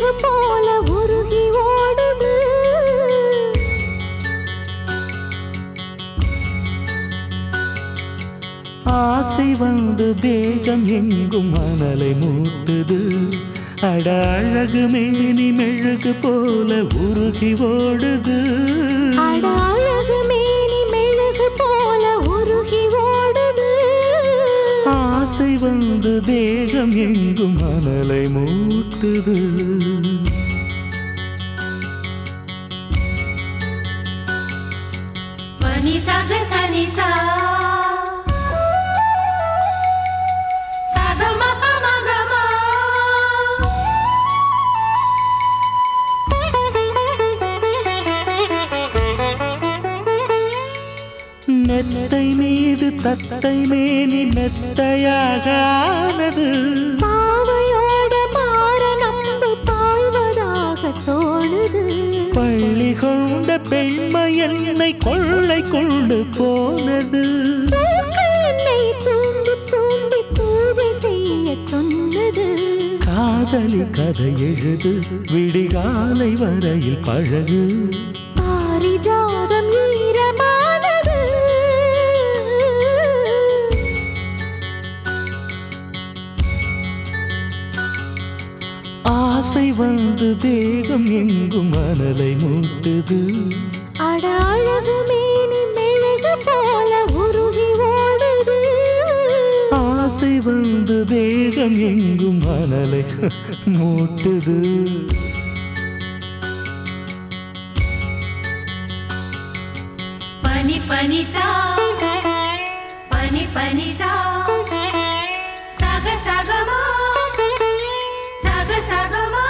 மெழுகு போல உருகி ஓடுது ஆசை வந்து தேகம் எங்கும் மணலை மூட்டுது அட அழகு மேனி மெழுகு போல உருகி ஓடுது அட அழகு மேனி மெழுகு போல உருகி ஓடுது ஆசை வந்து தேகம் எங்கும் மணலை மூட்டுது மணி சக சனி சா சகம பமகமா மெத்தை மீது தத்தை மேனி மெத்தையாக ஆனது பாவையோட மாற நம்பு பாய்வதாக தோணுது பள்ளி கொண்ட பெண்மை என்னை கொள்ளை கொண்டு போனது பூக்கள் என்னை தூண்டி தூண்டி பூஜை செய்ய சொன்னது காதலி கதை எழுது விடிகாலை வரையில் பழகு பாரிஜாதம் ஈரமானது ஆசை வந்து தேகம் எங்கும் மணலை மூட்டுது அட அழகு மேனி மெழுகு போல உருகி ஓடுது ஆசை வந்து தேகம் எங்கும் மணலை மூட்டுது பனி பனி சா பனி பனி சா சக சகமா சக சகமா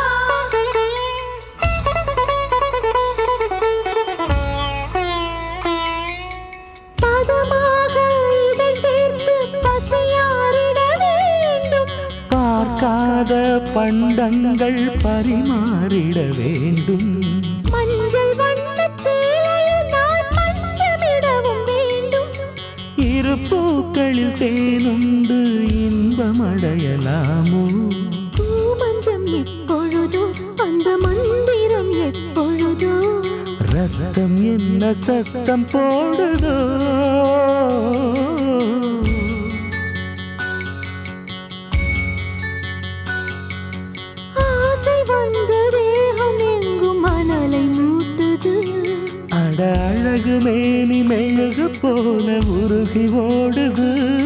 பதமாக இதை சேர்த்து பசியாரிட வேண்டும் பார்க்காத பண்டங்கள் பரிமாறிட வேண்டும் மஞ்சள் வண்ணத் சேலையில் நான் மஞ்சமிடவும் வேண்டும் இரு பூக்களில் தேனுண்டு இன்பமடையலாமோ பூமஞ்சம் எப்பொழுதோ அந்த மந்திரம் எப்பொழுதோ ரத்தம் என்ன சத்தம் போடுதோ ஆசை வந்த தேகம் எங்கும் மணலை மூட்டுது அட அழகு மேனி மெழுகு போல உருகி ஓடுது